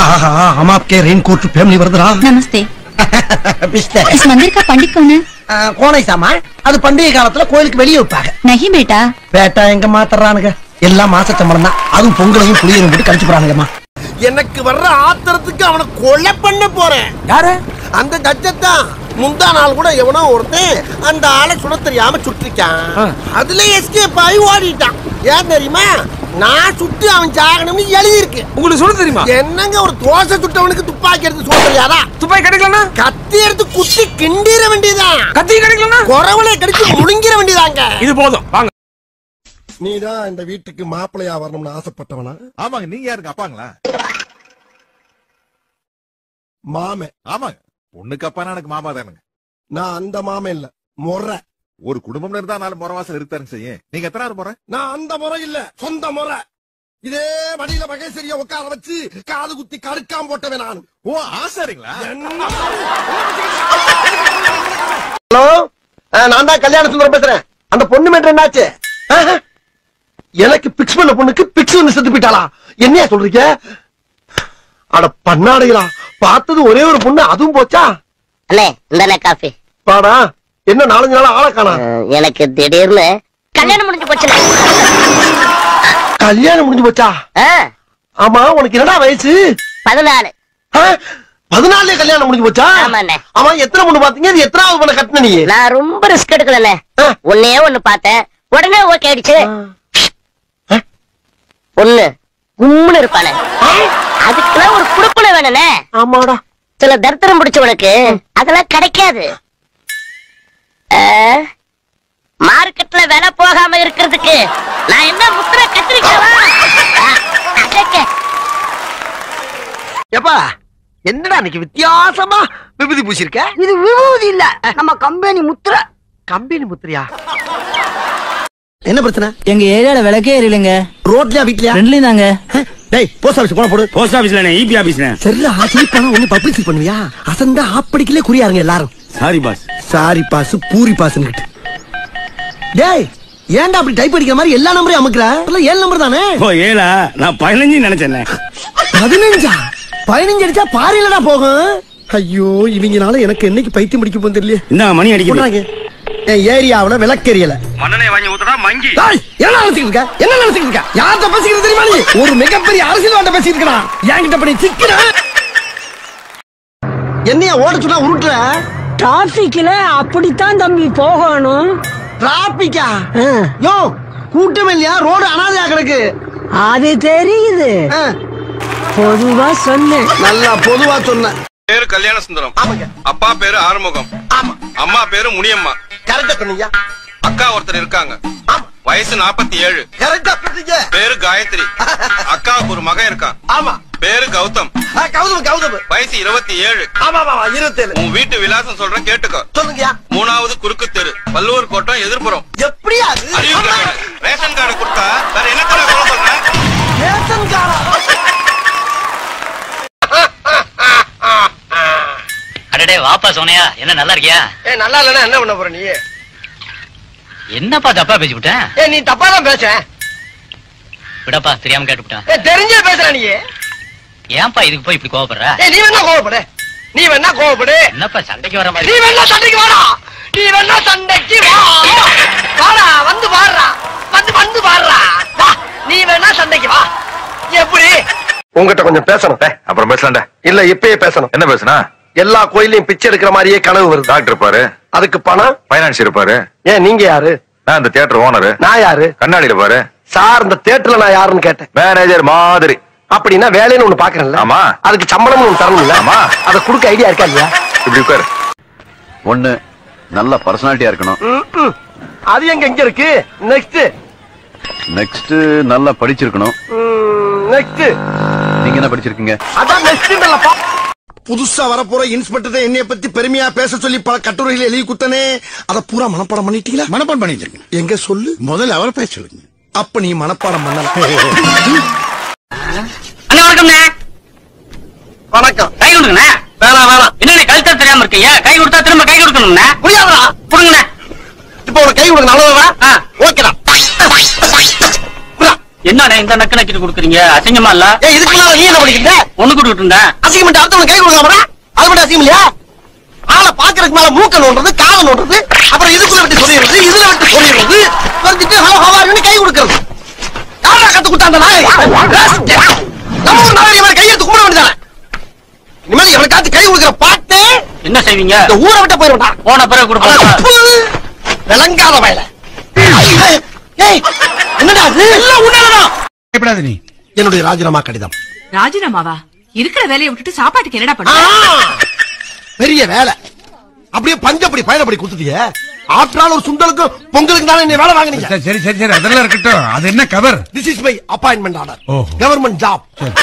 आहा हम आपके रेनकोट फैमिली வருதுடா नमस्ते பிஸ்தே इस मंदिर का पंडित कौन है கோணை சாமா அது பண்டிகை காலத்துல கோயிலுக்கு வெளியே வைப்பாங்க नहीं बेटा பேட்டா எங்க மாத்தறானுங்க எல்லாம் மாச சம்பளம் தான் அதுவும் பொங்கலையும் புளியையும் போட்டு கழிச்சு போறானுங்கம்மா எனக்கு வர்ற ஆத்திரத்துக்கு அவனை கொலை பண்ண போறேன் யாரு அந்த ஜட்ஜத்தான் முந்தா நாள் கூட எவனோ ஒருத்தன் அந்த ஆளை சுட தெரியாம சுட்டிருக்கான் அதுல எஸ்கேப் ஆகி ஓடிட்டான் ஏன் தெரியுமா நான் சுட்டு அவன் சாகணும்னு எழுதி இருக்கு உங்களுக்கு சொல்ல தெரியுமா என்னங்க ஒரு தோசை சுட்டவனுக்கு துப்பாக்கி எடுத்து சுட தெரியாதா துப்பாக்கி கிடைக்கலனா கத்தி எடுத்து குத்தி கிண்டிர வேண்டியதுதான் கத்தி கிடைக்கலனா குறவனை கடிச்சு முழுங்கிற வேண்டியதாங்க இது போதும் வாங்க நீதான் இந்த வீட்டுக்கு மாப்பிள்ளையா வரணும்னு ஆசைப்பட்டவனா ஆமாங்க நீங்க யாருங்க அப்பாங்களா மாமே ஆமாங்க பொண்ணுக்கு அப்பானா எனக்கு மாமா தானுங்க நான் அந்த மாமே இல்ல முறை ஒரு குடும்பம்னு இருந்தா நாலு முறை வாசல் இருத்தாருங்க செய்ய நீங்க எத்தனாவது முறை நான் அந்த முறை இல்ல சொந்த முறை இதே மடியில மகேஸ்வரிய உட்கார வச்சு காது குத்தி கடுக்காம போட்டவன் நான் ஓ ஆசாரிங்களா ஹலோ நான் தான் கல்யாண சுந்தரம் பேசுறேன் அந்த பொண்ணு மேட்டர் என்னாச்சு ஆஹா. எனக்கு பிக்ஸ் பண்ண பொண்ணுக்கு பிக்ஸ் வந்து செத்து போயிட்டாளா என்னையா சொல்றீங்க அட பண்ணாடைகளா பார்த்தது ஒரே ஒரு பொண்ணு அதுவும் போச்சா அண்ணே இந்த காஃபி பாடா என்ன நாலஞ்சு நாள் ஆளை காணா எனக்கு திடீர்னு கல்யாணம் முடிஞ்சு போச்சுண்ணே கல்யாணம் முடிஞ்சு போச்சா ஆ, ஆமா உனக்கு என்னடா வயசு பதினாலு ஆ? பதினாலே கல்யாணம் முடிஞ்சு போச்சா ஆமாண்ணே. ஆமா எத்தனை பொண்ணு பாத்தீங்க இது எத்தனாவது பொண்ணு கட்டின நீ நான் ரொம்ப ரிஸ்க் எடுக்கலண்ணே ஆ. ஒன்னே ஒண்ணு பார்த்தேன் உடனே ஓகே ஆயிடுச்சு பொண்ணு கும்முன்னு இருப்பானே அதுக்கெல்லாம் ஒரு குடுப்பனை வேணுண்ணே ஆமாடா சில தரித்திரம் பிடிச்சவனுக்கு அதெல்லாம் கிடைக்காது ஆ, மார்க்கெட்ல விலை போகாம இருக்கிறதுக்கு நான் என்ன முத்திர கத்திரிக்கவா எப்பா என்னடா இன்னைக்கு வித்தியாசமா விபூதி பூசிருக்க இது விபூதி இல்ல நம்ம கம்பெனி முத்திர கம்பெனி முத்திரையா என்ன பிரச்சனை எங்க ஏரியால விளக்கே எரியலங்க ரோட்லயா வீட்லயா ரெண்டுலயும் தாங்க டேய் போஸ்ட் ஆபீஸ் போன போடு போஸ்ட் ஆபீஸ்ல இபி ஆபீஸ்ல சரிடா சிரிப்பானா ஒண்ணு பப்ளிசிட்டி பண்ணுவியா அசந்தா ஆப்படிக்கலே குறியாருங்க எல்லாரும் sorry boss sorry boss poori பாஸ்னு டேய் ஏன்டா அப்படி டைப் அடிக்கிற மாதிரி எல்லா நம்பரையும் அமுக்குற எல்லாம் ஏழு நம்பர் தானே ஓ ஏழா நான் பதினஞ்சு நினைச்சேன் பதினஞ்சா பதினஞ்சு அடிச்சா பாரிலடா போகும் ஐயோ இவங்கனால எனக்கு என்னைக்கு பைத்தியம் பிடிக்க போகுது தெரியல இந்த மணி அடிக்கிறது போடுறாங்க என் ஏரியாவுல விளக்கெரியல மண்ணனை வாங்கி ஊத்துறா மங்கி டேய், என்ன நினைச்சிட்டு இருக்க என்ன நினைச்சிட்டு இருக்க யார்கிட்ட பேசிக்கிறது தெரியுமா நீ ஒரு மிகப்பெரிய அரசியல்வாட்ட பேசிட்டு இருக்கா என்கிட்ட பண்ணி சிக்கிற என்னைய ஓட சொன்னா உருட்டுற டிராபிக்ல அப்படித்தான் தம்பி போகணும் டிராபிக்கா யோ கூட்டம் இல்லையா ரோடு அனாதையா கிடக்கு அது தெரியுது ஆ, பொதுவா சொன்னேன் நல்லா பொதுவா சொன்ன பேரு கல்யாண சுந்தரம் ஆமாங்க அப்பா பேரு ஆறுமுகம் ஆமா அம்மா பேரு முனியம்மா கரெக்டா சொன்னீங்க அக்கா ஒருத்தர் இருக்காங்க ஆமா வயசு நாற்பத்தி ஏழு கரெக்டா சொன்னீங்க பேரு காயத்ரி அக்காவுக்கு ஒரு மகன் இருக்கான் ஆமா பேரு கௌதம் ஆ, கௌதம் கௌதம் வயசு இருபத்தி ஏழு ஆமா ஆமா இருபத்தேழு உன் வீட்டு விலாசம் சொல்றேன் கேட்டுக்கோ சொல்லுங்கயா மூணாவது குறுக்கு தெரு பல்லூர் கோட்டம் எதிர்ப்புறம் எப்படியா அது அறிவிக்கிற கடை. ரேஷன் கார்டு கொடுத்தா வேற என்ன கடை சொல்ல சொல்றேன் ரேஷன் கார்டா? அடடே வாப்பா சோனியா என்ன நல்லா இருக்கியா ஏய் நல்லா இல்லைன்னா என்ன பண்ண போற நீ என்னப்பா தப்பா பேசிவிட்டேன் ஏய் நீ தப்பா தான் பேச விடப்பா தெரியாம கேட்டுவிட்டேன் ஏய் தெரிஞ்சே பேசுற நீ ஏன்பா இதுக்கு போய் இப்படி கோவப்படுற ஏய் நீ வேணா கோவப்படு நீ வேணா கோவப்படு என்னப்பா சண்டைக்கு வர நீ மாதிரி வேணா சண்டைக்கு வாடா நீ வேணா சண்டைக்கு வா வாடா வந்து பாடுறா வந்து வந்து பாடுறா வா நீ வேணா சண்டைக்கு வா எப்படி உங்ககிட்ட கொஞ்சம் பேசணும் அப்புறம் பேசலாம்டா இல்ல இப்பயே பேசணும் என்ன பேசுனா எல்லா கோயிலையும் பிச்சை எடுக்கிற மாதிரியே கனவு வருது டாக்டர் இருப்பாரு அதுக்கு பணம் பைனான்ஸ் இருப்பாரு ஏன் நீங்க யாரு நான் இந்த தியேட்டர் ஓனரு நான் யாரு கண்ணாடியில பாரு சார் இந்த தேட்டர்ல நான் யாருன்னு கேட்டேன் மேனேஜர் மாதிரி அப்படின்னா வேலைன்னு ஒண்ணு பாக்குறேன்ல ஆமா. அதுக்கு சம்பளம்னு ஒண்ணு தரணும்ல ஆமா. அதை கொடுக்க ஐடியா இருக்கா இல்லையா இப்படி உட்காரு ஒண்ணு நல்ல பர்சனாலிட்டியா இருக்கணும் ம்ம். அது எங்க எங்க இருக்கு நெக்ஸ்ட் நெக்ஸ்ட் நல்லா படிச்சிருக்கணும் நெக்ஸ்ட் நீங்க என்ன படிச்சிருக்கீங்க அதான் நெக்ஸ்ட் புதுசா வரப்போற இன்ஸ்பெக்டர் என்னைய பத்தி பெருமையா பேச சொல்லி பல கட்டுரைகள் எழுதி குத்தனே அத பூரா மனப்பாடம் பண்ணிட்டீங்களா மனப்பாடம் பண்ணிட்டு எங்க சொல்லு முதல்ல அவர் பேச சொல்லுங்க அப்ப நீ மனப்பாடம் பண்ணல அண்ணா வணக்கம்ண்ணே வணக்கம் கை கொடுங்கண்ணே வேணாம் வேணாம் என்ன கழுத்தா தெரியாம இருக்கீங்க கை கொடுத்தா திரும்ப கை கொடுக்கணும்ண்ணே புரியாதா கொடுங்கண்ணே இப்ப உனக்கு கை கொடுக்க நல்லதா ஓகேடா என்னண்ணே இந்த நக்கு நக்கிட்டு கொடுக்குறீங்க அசிங்கமா இல்ல ஏய் இதுக்குள்ள நீ என்ன பண்ணிக்கிட்ட ஒண்ணு கூட்டுக்கிட்டு இருந்தேன் அசிங்கமெண்ட் அடுத்தவங்க கை கொடுக்காமடா அது மட்டும் அசிங்கம் இல்லையா ஆளை பாக்குறதுக்கு மேல மூக்க நோண்டுறது காலை நோண்டுறது அப்புறம் இதுக்குள்ள விட்டு சொல்லிடுறது இதுல விட்டு சொல்லிடுறது வந்துட்டு ஹலோ ஹவாரின்னு கை கொடுக்கறது யாரா கத்து கொடுத்தாங்க நாய் நம்ம ஒரு நாளைக்கு மேல கையெடுத்து கும்பிட வேண்டியதானே இனிமேல் எவனுக்காச்சும் கை கொடுக்குற பாட்டு என்ன செய்வீங்க இந்த ஊரை விட்ட போயிருவா போன பிறகு கொடுப்போம் விளங்காத வயல ஏய் என்னடா அது எல்லாம் உன்னாலதான் பயப்படாத நீ என்னுடைய ராஜினாமா கடிதம் ராஜினாமாவா இருக்கிற வேலையை விட்டுட்டு சாப்பாட்டுக்கு என்னடா ஆ, பண்ண பெரிய வேலை அப்படியே பஞ்சப்படி பயணப்படி கொடுத்துட்டியே ஆற்றால் ஒரு சுண்டலுக்கு பொங்கலுக்கு தானே என்ன வேலை வாங்குனீங்க சரி, சரி சரி சரி அதெல்லாம் இருக்கட்டும் அது என்ன cover this is my appointment order ஓஹோ. கவர்மெண்ட் ஜாப்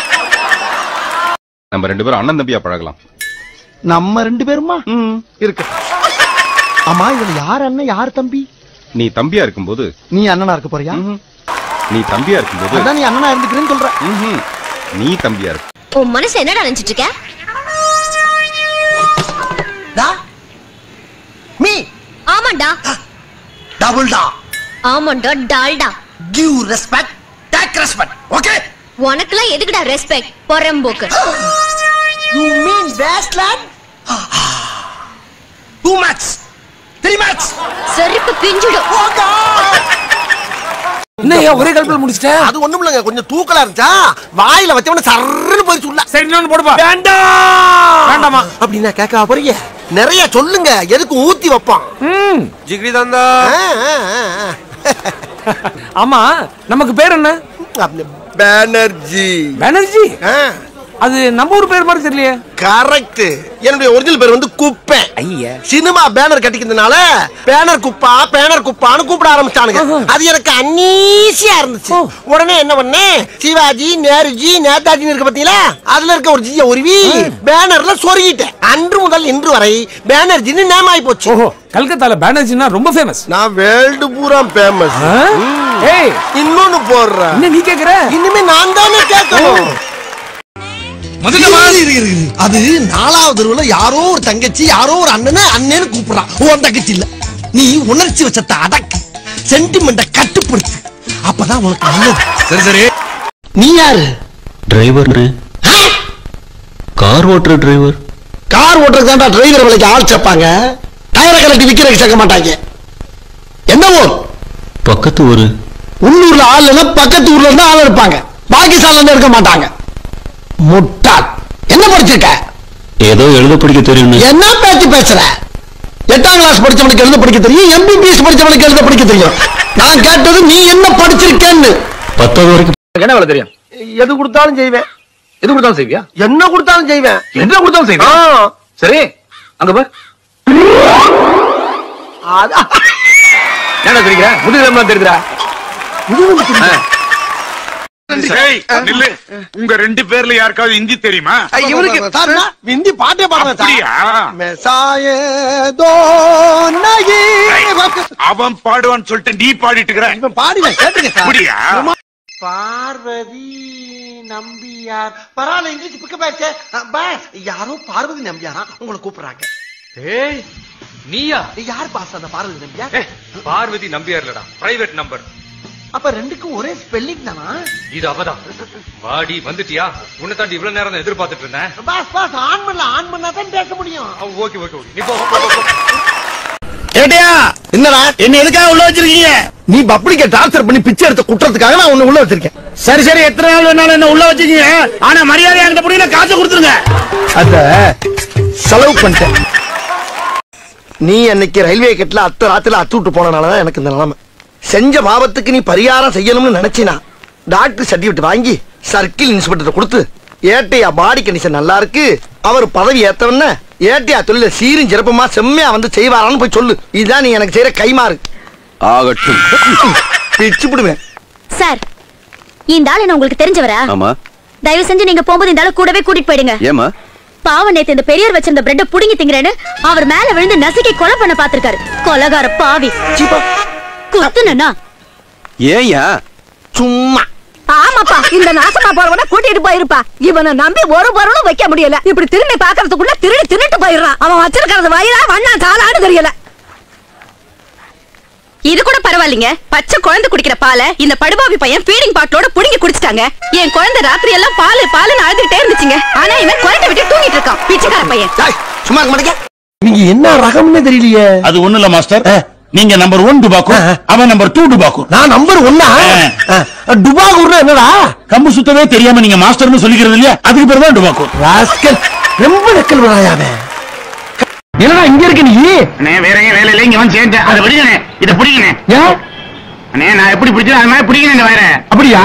நம்ம ரெண்டு பேரும் அண்ணன் தம்பியா பழகலாம் நம்ம ரெண்டு பேருமா இருக்கு ஆமா இதுல யார் அண்ணன் யார் தம்பி நீ தம்பியா இருக்கும்போது நீ அண்ணனா இருக்க போறியா நீ தம்பியா இருக்கும்போது அதான் நீ அண்ணனா இருந்துக்கிறேன்னு சொல்ற ம்ஹும். நீ தம்பியா இருக்கு உன் மனசு என்னடா நினைச்சிட்டு இருக்க டா மீ ஆமாண்டா டபுள் டா ஆமாண்டா Dalda give respect take respect okay உனக்கெல்லாம் எதுக்குடா ரெஸ்பெக்ட் பொறம்போக்கு you mean wasteland two match three match செருப்பு பிஞ்சிடும் என்ன ஒரே கல்பில் முடிச்சிட்டேன் அது ஒண்ணும் இல்லைங்க கொஞ்சம் தூக்கலா இருந்துச்சா வாயில வச்சவன சர்ன்னு போய் சொல்ல சரி இன்னொன்னு போடுப்பா வேண்டாம் வேண்டாமா அப்படின்னா கேட்க போறீங்க நிறைய சொல்லுங்க எதுக்கு ஊத்தி வைப்பான் ஜிகிரி தந்தா ஆ, ஆ, ஆ, ஆ. ஆமா நமக்கு பேர் என்ன பேனர்ஜி பானர்ஜி அது நம்ம ஊர் பேர் மாதிரி தெரியலையே கரெக்ட் என்னுடைய ஒரிஜினல் பேர் வந்து குப்பை ஐயா சினிமா பேனர் கட்டிக்கிறதுனால பேனர் குப்பா பேனர் குப்பான்னு கூப்பிட ஆரம்பிச்சானுங்க அது எனக்கு அன்னீசியா இருந்துச்சு உடனே என்ன பண்ணேன் சிவாஜி நேருஜி நேதாஜி இருக்க பாத்தீங்களா அதுல இருக்க ஒரு ஜிய உருவி பேனர்ல சொருகிட்டேன் அன்று முதல் இன்று வரை பேனர்ஜின்னு நேம் ஆயி போச்சு ஓஹோ கல்கத்தால பானர்ஜினா ரொம்ப ஃபேமஸ் நான் வேர்ல்டு பூரா ஃபேமஸ் ஏய் இன்னொன்னு போடுறேன் என்ன நீ கேக்குற இனிமே நான் தானே கேட்கணும் முதல்ல இரு, இரு, இரு, இரு. அது நாலாவது தெருவுல யாரோ ஒரு தங்கச்சி யாரோ ஒரு அண்ணனை அண்ணன்னு கூப்பிடுறான் உன் தங்கச்சி இல்ல நீ உணர்ச்சி வச்சத்தை அடக்கு சென்டிமெண்ட கட்டுப்படுத்து அப்பதான் உனக்கு நல்லது சரி சரி நீ யாரு டிரைவர் கார் ஓட்டுற டிரைவர் கார் ஓட்டுறதுக்கு தான்டா டிரைவர் வேலைக்கு ஆள் சேர்ப்பாங்க டயரை கலட்டி விக்கிறதுக்கு சேர்க்க மாட்டாங்க என்ன ஊர் பக்கத்து ஒரு உள்ளூர்ல ஆள் இல்லைன்னா பக்கத்து ஊர்ல இருந்து ஆள் இருப்பாங்க பாகிஸ்தான்ல இருந்து இருக்க மாட்டாங்க முட்டாள் என்ன படிச்சிருக்க ஏதோ எழுத படிக்க தெரியும் என்ன பேச்சு பேசுற எட்டாம் கிளாஸ் படிச்சவனுக்கு எழுத படிக்க தெரியும் எம்பிபிஎஸ் படிச்சவனுக்கு எழுத படிக்க தெரியும் நான் கேட்டது நீ என்ன படிச்சிருக்கேன்னு பத்தாவது வரைக்கும் என்ன வேலை தெரியும் எது கொடுத்தாலும் செய்வேன் எது கொடுத்தாலும் செய்வியா என்ன கொடுத்தாலும் செய்வேன் என்ன கொடுத்தாலும் செய்வியா ஆ, சரி அங்க பார் அதான். என்ன தெரியுற முதுகு தெரியுதுடா நில்லு உங்க ரெண்டு பேர்ல யாருக்காவது ஹிந்தி தெரியுமா இவருக்கு சார், நான் ஹிந்தி பாட்டே பாடுவேன் அப்படியா? சார். மெசாயே தோ நகி. அவன் பாடுவான்னு சொல்லிட்டு நீ பாடிட்டு இருக்கிற இவன் பாடுவேன் கேட்டுங்க சார் அப்படியா பார்வதி நம்பியார் பரவாயில்ல இங்கிலீஷ் பிக்க பேச்சே பாஸ் யாரோ பார்வதி நம்பியாரா உங்களை கூப்பிடுறாங்க ஏய் நீயா யார் பாஸ் அந்த பார்வதி நம்பியார் ஏய், பார்வதி நம்பியார்லடா பிரைவேட் நம்பர் அப்ப ரெண்டுக்கும் ஒரே ஸ்பெல்லிங் தானா இது அவதான் வாடி வந்துட்டியா உன்னை தாண்டி இவ்வளவு நேரம் தான் எதிர்பார்த்துட்டு இருந்தேன் பாஸ் பாஸ் ஆன் பண்ணல ஆன் பண்ணா தான் பேச முடியும் ஓகே ஓகே ஓகே நீ போ போ, போ, போ. ஏட்டியா என்னடா என்ன எதுக்காக உள்ள வச்சிருக்கீங்க நீ பப்ளிக்க டார்ச்சர் பண்ணி பிச்சை எடுத்த குற்றத்துக்காக நான் உன்னை உள்ள வச்சிருக்கேன் சரி சரி எத்தனை நாள் வேணாலும் என்ன உள்ள வச்சிருக்கீங்க ஆனா மரியாதை என்கிட்ட புரியல காசு கொடுத்துருங்க அத செலவு பண்ணிட்டேன் நீ அன்னைக்கு ரயில்வே கட்டில அத்த ராத்திரில அத்து விட்டு போனனாலதான் எனக்கு இந்த நிலைமை செஞ்ச பாவத்துக்கு நீ பரிகாரம் செய்யணும்னு நினைச்சினா டாக்டர் சர்டிபிகேட் வாங்கி சர்க்கிள் இன்ஸ்பெக்டர் கொடுத்து ஏட்டையா பாடி கண்டிஷன் நல்லா இருக்கு அவர் பதவி ஏத்தவன ஏட்டையா தொழில சீரும் சிறப்புமா செம்மையா வந்து செய்வாரான்னு போய் சொல்லு இதுதான் நீ எனக்கு செய்யற கைமாறு ஆகட்டும் பிச்சு விடுவேன் சார் இந்த ஆள் என்ன உங்களுக்கு தெரிஞ்சவரா ஆமா தயவு செஞ்சு நீங்க போகும்போது இந்த ஆளை கூடவே கூட்டிட்டு போயிடுங்க ஏமா பாவம் நேத்து இந்த பெரியவர் வச்சிருந்த பிரெட்ட புடுங்கி திங்கிறேன்னு அவர் மேல விழுந்து நசுக்கி கொலை பண்ண பாத்திருக்காரு கொலகார பாவி குத்துனா ஏயா சும்மா ஆமாப்பா இந்த நாசமா போறவன கூட்டிட்டு போயிருப்பா இவனை நம்பி ஒரு பொருளும் வைக்க முடியல இப்படி திரும்பி பாக்குறதுக்குள்ள திருடி திருட்டு போயிடுறான் அவன் வச்சிருக்கிறது வயிறா வண்ணா சாலான்னு தெரியல இது கூட பரவாயில்லைங்க பச்சை குழந்தை குடிக்கிற பாலை இந்த படுபாவி பையன் ஃபீடிங் பாட்டிலோட புடுங்கி குடிச்சிட்டாங்க என் குழந்தை ராத்திரி எல்லாம் பால் பாலுன்னு அழுதுகிட்டே இருந்துச்சுங்க ஆனா இவன் குழந்தை விட்டு தூங்கிட்டு இருக்கான் பிச்சைக்கார பையன் சும்மா இருக்க மாட்டேங்க நீங்க என்ன ரகம்னு தெரியலையே அது ஒண்ணு இல்ல மாஸ்டர் நீங்க நம்பர் ஒன் டுபாக்கூர் அவன் நம்பர் டூ டுபாக்கூர் நான் நம்பர் ஒன்னா டுபாகூர்னா என்னடா கம்பு சுத்தவே தெரியாம நீங்க மாஸ்டர்னு சொல்லிக்கிறது இல்லையா அதுக்கு பேர் தான் டுபாக்கூர் ராஸ்கல் ரொம்ப நக்கல் விடாயாவே என்னடா இங்க இருக்க நீ அண்ணே வேற எங்க வேலை இல்ல இங்க வந்து சேர்ந்தேன் அதை பிடிக்கணே இதை பிடிக்கணே ஏன் அண்ணே நான் எப்படி பிடிச்சேன் அது மாதிரி பிடிக்கணும் இந்த வயரை அப்படியா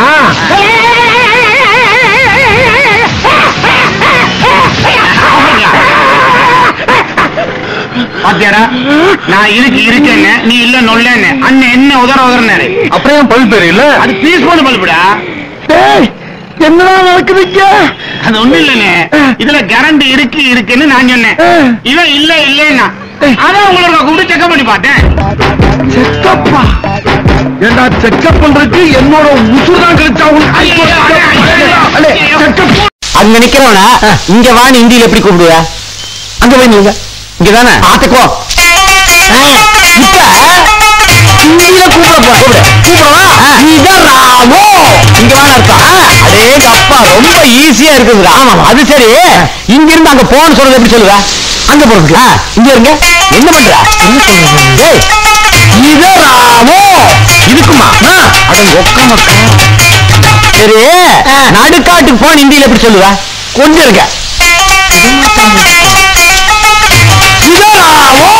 பாத்தியாரா நான் இருக்கு இருக்கேன்னு நீ இல்ல நொல்லன்னு அண்ணன் என்ன உதற உதறனாரு அப்புறம் ஏன் பல் பேரு இல்ல அது பீஸ் போன பல்புடா டேய் என்னடா நடக்குதுங்க அது ஒண்ணு இல்லண்ணே இதுல கரண்ட் இருக்கு இருக்குன்னு நான் சொன்னேன் இவன் இல்ல இல்லன்னா அதான் உங்களுக்கு கூப்பிட்டு செக்அப் பண்ணி பார்த்தேன் செக்கப்பா ஏண்டா செக்கப் பண்றதுக்கு என்னோட உசுர் தான் கிடைச்சா செக்கப் அங்க நிக்கிறவன இங்க வான்னு இந்தியில எப்படி கூப்பிடுவ அங்க போய் நீங்க இங்கதானே ஆத்துக்கோ இப்ப இந்தியில கூப்பிட போ கூப்பிடு கூப்பிடவா இதான் ராமோ இங்க வான இருக்கா அடே அப்பா ரொம்ப ஈஸியா இருக்குதுடா ஆமா அது சரி இங்க இருந்து அங்க போன்னு சொல்றது எப்படி சொல்லுவ அங்க போறது இங்க இருங்க என்ன பண்ற என்ன சொல்றது டேய் இது ராமோ இதுக்குமா அட ஒக்க மக்கா சரி நடுக்காட்டுக்கு போன் இந்தியில எப்படி சொல்லுவ கொஞ்சம் இருக்க இதராவோ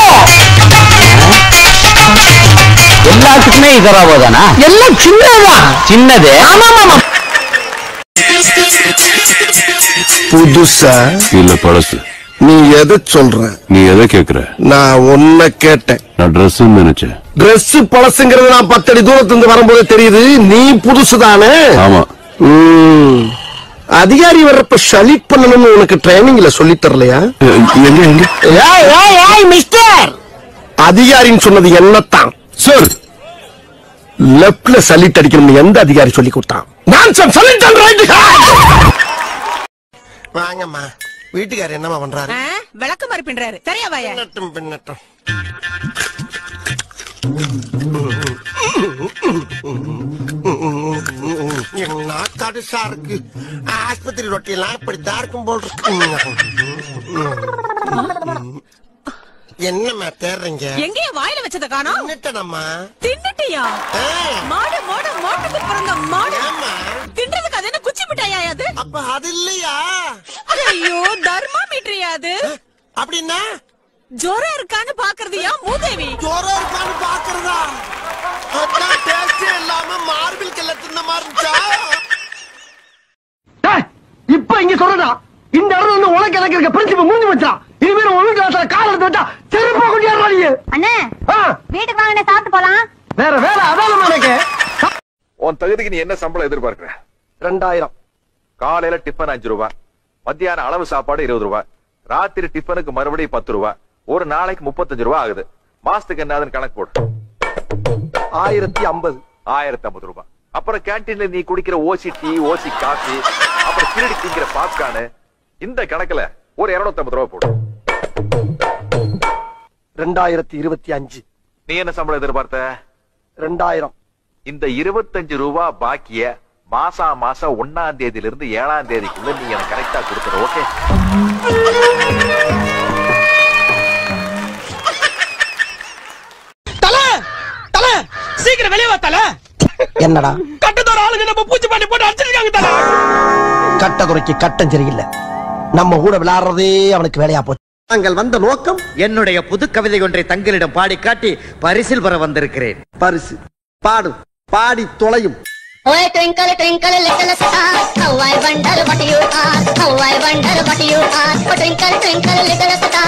எல்லாத்துக்குமே இதராவோ தானா எல்லாம் சின்னதுதான் சின்னது ஆமா ஆமா புதுசா இல்ல பழசு நீ எதை சொல்ற நீ எதை கேக்குற நான் ஒன்ன கேட்டேன் நான் ட்ரெஸ் நினைச்சேன் Dress பழசுங்கிறது நான் பத்தடி தூரத்துல இருந்து வரும்போது தெரியுது நீ புதுசு தானே ஆமா ம். அதிகாரி வர்றப்ப ஷலிட் பண்ணணும்னு உனக்கு ட்ரைனிங்ல சொல்லி தரலையா எங்க எங்க ஏய் ஏய் ஏய் மிஸ்டர் அதிகாரின்னு சொன்னது என்னத்தான் சார் லெப்ட்ல சலிட் அடிக்கணும்னு எந்த அதிகாரி சொல்லி கொடுத்தான் நான் சார் சலிட் ரைட் வாங்கம்மா வீட்டுக்காரர் என்னம்மா பண்றாரு விளக்கு மாதிரி பின்றாரு சரியா வாயா பின்னட்டும் பின்னட்டும் நாக்காடுசா இருக்கு ஆஸ்பத்திரி ரொட்டி எல்லாம் இப்படித்தான் இருக்கும் போல் இருக்கு என்னம்மா தேடுறீங்க எங்கேய வாயில வச்சத காணோம் தின்னுட்டேனம்மா தின்னுட்டியா மாடு மாடு மாட்டுக்கு பிறந்த மாடு ஏம்மா தின்றதுக்கு அது என்ன குச்சி மிட்டாயா அது அப்ப அது இல்லையா ஐயோ தர்மாமீட்டரியா அது அப்படின்னா ஜோரம் இருக்கான்னு பாக்குறதுயா மூதேவி ஜோரம் இருக்கான்னு பாக்குறதா அதான் டேஸ்டே இல்லாம மார்பிள் கல்ல தின்ன மாதிரி இருந்துச்சா இப்ப இங்க சொல்றா இந்த இடத்துல வந்து உனக்கு எனக்கு இருக்க பிரின்சிபல் முடிஞ்சு வச்சா இனிமேல் உன் வீட்டுல கால எடுத்து வச்சா செருப்பா கொண்டியாடுறா நீ அண்ணே ஆ, வீட்டுக்கு வாங்க சாப்பிட்டு போலாம் வேற வேலை அதான் எனக்கு உன் தகுதிக்கு நீ என்ன சம்பளம் எதிர்பார்க்கிற ரெண்டாயிரம் காலையில டிஃபன் அஞ்சு ரூபாய் மத்தியானம் அளவு சாப்பாடு இருபது ரூபாய் ராத்திரி டிஃபனுக்கு மறுபடியும் பத்து ரூபாய் ஒரு நாளைக்கு முப்பத்தஞ்சு ரூபாய் ஆகுது மாசத்துக்கு என்னதுன்னு கணக்கு போடு ஆயிரத்தி ஐம்பது ஆயிரத்தி ஐம்பது ரூபாய் அப்புறம் கேன்டீன்ல நீ குடிக்கிற ஓசி டீ ஓசி காஃபி அப்புறம் திருடி திங்கிற பாப்கார்னு இந்த கணக்குல ஒரு இருநூத்தி ஐம்பது ரூபாய் போடு ரெண்டாயிரத்தி இருபத்தி அஞ்சு நீ என்ன சம்பளம் எதிர்பார்த்த ரெண்டாயிரம் இந்த இருபத்தஞ்சு ரூபாய் பாக்கிய மாசா மாசம் ஒன்னாம் தேதியில இருந்து ஏழாம் தேதிக்குள்ள நீ எனக்கு கரெக்டா கொடுத்துரு ஓகே சீக்கிரம் வெளியே வா தல என்னடா கட்டத்தோட ஆளுங்க நம்ம பூச்சி பண்ணி போட்டு அடிச்சிருக்காங்க தல கட்ட குறைக்கு கட்டம் சரியில்லை நம்ம கூட விளையாடுறதே அவனுக்கு வேலையா போச்சு நாங்கள் வந்த நோக்கம் என்னுடைய புது கவிதை ஒன்றை தங்களிடம் பாடி காட்டி பரிசில் பெற வந்திருக்கிறேன் பரிசு பாடும் பாடி தொலையும் Oy, twinkle, twinkle, little star, how I wonder what you are, how I wonder what you are. Oh, twinkle, twinkle, little star,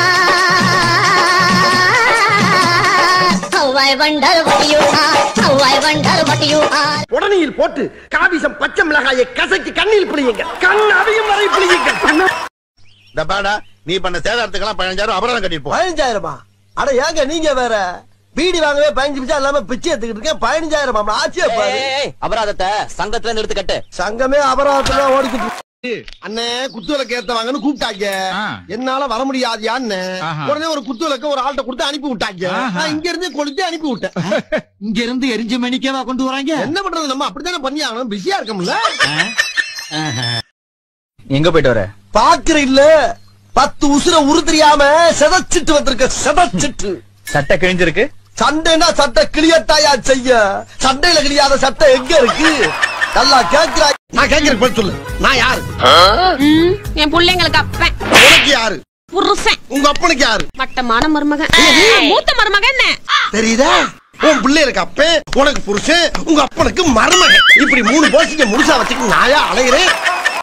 how I wonder what you are, how I wonder what you are. உடனீர் போட்டு காவிசம் பச்சை மிளகாயை கசக்கி கண்ணில் பிழியுங்க கண் அவையும் வரை பிழியுங்க டப்பாடா நீ பண்ண சேதாரத்துக்கெல்லாம் பதினஞ்சாயிரம் அபராதம் கட்டிட்டு போ பதினஞ்சாயிரமா அட ஏங்க நீங்க வேற பீடி வாங்கவே பதினஞ்சு நிமிஷம் இல்லாம பிச்சை எடுத்துக்கிட்டு இருக்கேன் பதினஞ்சாயிரம் ஆச்சியா பாரு அபராதத்தை சங்கத்துல நிறுத்து கட்டு சங்கமே அபராதத்துல ஓடிக்கிட்டு இருக்கு. அண்ணே குத்துவிளக்கு ஏத்தவாங்கன்னு கூப்பிட்டாங்க என்னால வர முடியாதியான்னு ஆஹா. உடனே ஒரு குத்துவிளக்க ஒரு ஆள்கிட்ட கொடுத்து அனுப்பி விட்டாங்க ஆஹா. நான் இங்க இருந்து கொளுத்தி அனுப்பி விட்டேன் இங்க இருந்து எரிஞ்ச மணிக்கேவா கொண்டு வராங்க என்ன பண்றது நம்ம அப்படித்தானே பண்ணி ஆகணும் பிஸியா இருக்கோம்ல எங்க போயிட்டு வர பாக்குற இல்ல பத்து உசுர உரு தெரியாம செதச்சிட்டு வந்திருக்க செதச்சிட்டு சட்டை கிழிஞ்சிருக்கு சண்டைனா சட்டை கிளியத்தாயா செய்ய சண்டையில கிளியாத சட்டை எங்க இருக்கு நல்லா கேக்குறா நான் கேக்குறேன் பதில் சொல்லு நான் யாரு என் பிள்ளைங்களுக்கு அப்பன் உனக்கு யாரு புருஷன் உங்க அப்பனுக்கு யாரு மட்டமான மருமகன் மூத்த மருமகன் என்ன தெரியுதா உன் பிள்ளைகளுக்கு அப்பன் உனக்கு புருஷன் உங்க அப்பனுக்கு மருமகன் இப்படி மூணு போசிக்க முழுசா வச்சுட்டு நாயா அலைகிறேன்